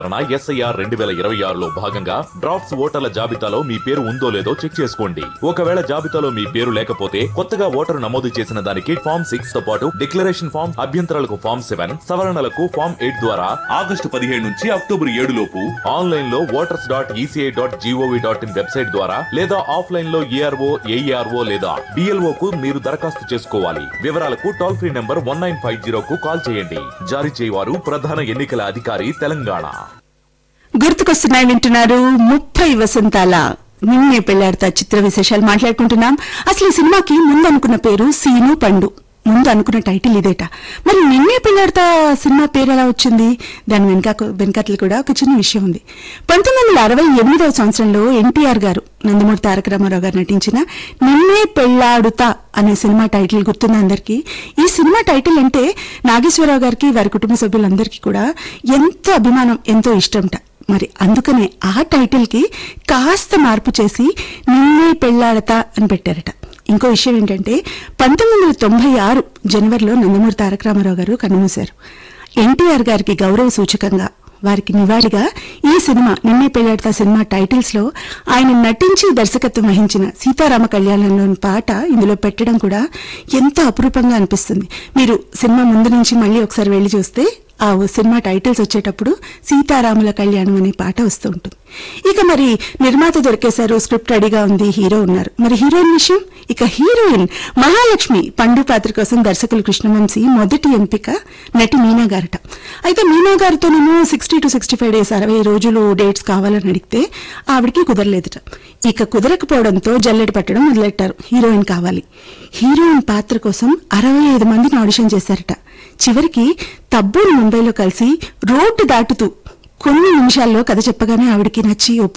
SIR రెండు వేల ఇరవై ఆరులో భాగంగా డ్రాఫ్ట్స్ ఓటర్ల జాబితాలో మీ పేరు ఉందో లేదో చెక్ చేసుకోండి ఒకవేళ జాబితాలో మీ పేరు లేకపోతే కొత్తగా ఓటరు నమోదు చేసిన దానికి ఫామ్ సిక్స్ తో పాటు డిక్లరేషన్ ఫామ్ అభ్యంతరాలకు ఫామ్ సెవెన్ సవరణలకు ఫామ్ ఎయిట్ ద్వారా ఆగస్టు పదిహేడు నుంచి అక్టోబర్ ఏడు లోపు ఆన్లైన్ లో voters dot ECI dot GOV dot in website ద్వారా లేదా ఆఫ్లైన్ లో ఏఆర్ఓ ఏఈఆర్ఓ లేదా బిఎల్ఓ కు మీరు దరఖాస్తు చేసుకోవాలి వివరాలకు toll free number one nine five zero కు కాల్ చేయండి జారీ చేయవారు ప్రధాన ఎన్నికల అధికారి తెలంగాణ గుర్తుకొస్తున్నాయి వింటున్నారు ముప్పై వసంతాల నిన్నే పెళ్లాడతా చిత్ర విశేషాలు మాట్లాడుకుంటున్నాం అసలు ఈ సినిమాకి ముందు అనుకున్న పేరు సీను పండు ముందు అనుకున్న టైటిల్ ఇదేట మరి నిన్నే పెళ్లాడతా సినిమా పేరు ఎలా వచ్చింది దాని వెనక వెనకట్లు కూడా ఒక చిన్న విషయం ఉంది పంతొమ్మిది వందల అరవై ఎనిమిదవ సంవత్సరంలో ఎన్టీఆర్ గారు నందమూరి తారక రామారావు గారు నటించిన నిన్నే పెళ్లాడుతా అనే సినిమా టైటిల్ గుర్తుంది అందరికీ ఈ సినిమా టైటిల్ అంటే నాగేశ్వరరావు గారికి వారి కుటుంబ సభ్యులందరికీ కూడా ఎంతో అభిమానం ఎంతో ఇష్టంట మరి అందుకనే ఆ టైటిల్ కి కాస్త మార్పు చేసి నిన్నే పెళ్లాడతా అని పెట్టారట ఇంకో విషయం ఏంటంటే పంతొమ్మిది వందల తొంభై ఆరు జనవరిలో నందమూరి తారక రామారావు గారు కన్నుమూశారు ఎన్టీఆర్ గారికి గౌరవ సూచకంగా వారికి నివాళిగా ఈ సినిమా నిన్నే పెళ్లాడతా సినిమా టైటిల్స్ లో ఆయన నటించి దర్శకత్వం వహించిన సీతారామ కళ్యాణంలోని పాట ఇందులో పెట్టడం కూడా ఎంతో అపురూపంగా అనిపిస్తుంది మీరు సినిమా ముందు నుంచి మళ్ళీ ఒకసారి వెళ్లి చూస్తే ఆ సినిమా టైటిల్స్ వచ్చేటప్పుడు సీతారాముల కళ్యాణం అనే పాట వస్తూ ఉంటుంది ఇక మరి నిర్మాత దొరికేశారు స్క్రిప్ట్ రెడీగా ఉంది హీరో ఉన్నారు మరి హీరోయిన్ విషయం ఇక హీరోయిన్ మహాలక్ష్మి పండు పాత్ర కోసం దర్శకులు కృష్ణవంశీ మొదటి ఎంపిక నటి మీనా గారట అయితే మీనా గారితో నేను sixty to sixty five days అరవై రోజులు డేట్స్ కావాలని అడిగితే ఆవిడికి కుదరలేదట ఇక కుదరకపోవడంతో జల్లెడ పట్టడం మొదలెట్టారు హీరోయిన్ కావాలి హీరోయిన్ పాత్ర కోసం అరవై ఐదు మందిని ఆడిషన్ చేశారట చివరికి తబ్బూరు ముంబైలో కలిసి రోడ్డు దాటుతూ కొన్ని నిమిషాల్లో కథ చెప్పగానే ఆవిడకి నచ్చి ఒప్పు